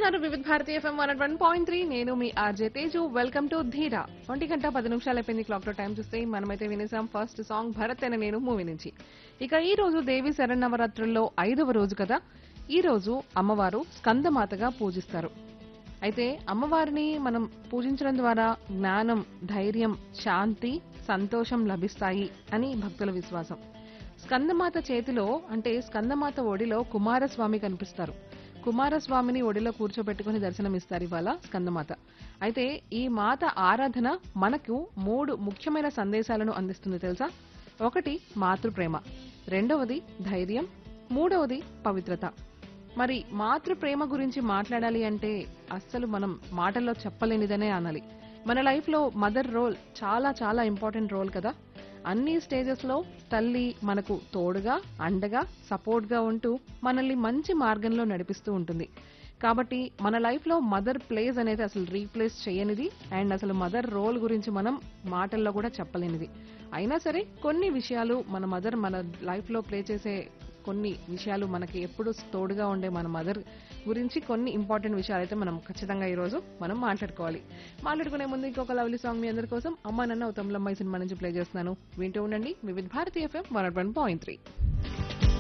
వింటున్నారు Vividh Bharati FM one one point three నేను మీ RJ Teju welcome to Dheera ఒంటి గంట పది నిమిషాలు అయిపోయింది క్లాక్ లో టైం చూస్తే మనమైతే వినేసాం ఫస్ట్ సాంగ్ భరత్ అనే నేను మూవీ నుంచి ఇక ఈ రోజు దేవి శరణవరాత్రుల్లో ఐదవ రోజు కదా ఈ రోజు అమ్మవారు స్కందమాతగా పూజిస్తారు అయితే అమ్మవారిని మనం పూజించడం ద్వారా జ్ఞానం ధైర్యం శాంతి సంతోషం లభిస్తాయి అని భక్తుల విశ్వాసం స్కందమాత చేతిలో అంటే స్కందమాత ఒడిలో కుమారస్వామి కనిపిస్తారు కుమారస్వామిని ఒడిలో కూర్చోబెట్టుకుని దర్శనమిస్తారు ఇవాళ స్కందమాత అయితే ఈ మాత ఆరాధన మనకు మూడు ముఖ్యమైన సందేశాలను అందిస్తుంది తెలుసా ఒకటి మాతృప్రేమ రెండవది ధైర్యం మూడవది పవిత్రత మరి మాతృ ప్రేమ గురించి మాట్లాడాలి అంటే అస్సలు మనం మాటల్లో చెప్పలేనిదనే అనాలి మన లైఫ్ లో మదర్ రోల్ చాలా చాలా ఇంపార్టెంట్ రోల్ కదా అన్ని స్టేజెస్ లో తల్లి మనకు తోడుగా అండగా సపోర్ట్ గా ఉంటూ మనల్ని మంచి మార్గంలో నడిపిస్తూ ఉంటుంది కాబట్టి మన లైఫ్ లో మదర్ ప్లేస్ అనేది అసలు రీప్లేస్ చేయనిది అండ్ అసలు మదర్ రోల్ గురించి మనం మాటల్లో కూడా చెప్పలేనిది అయినా సరే కొన్ని విషయాలు మన మదర్ మన లైఫ్ లో ప్లే చేసే కొన్ని విషయాలు మనకి ఎప్పుడు తోడుగా ఉండే మన మదర్ గురించి కొన్ని ఇంపార్టెంట్ విషయాలు అయితే మనం ఖచ్చితంగా ఈ రోజు మనం మాట్లాడుకోవాలి మాట్లాడుకునే ముందు ఇంకొక లవ్లీ సాంగ్ మీ అందరి కోసం అమ్మా నన్న ఉత్తమ్లమ్మాయి సినిమా నుంచి ప్లే చేస్తున్నాను వింటూ ఉండండి Vividh Bharatiya FM one point three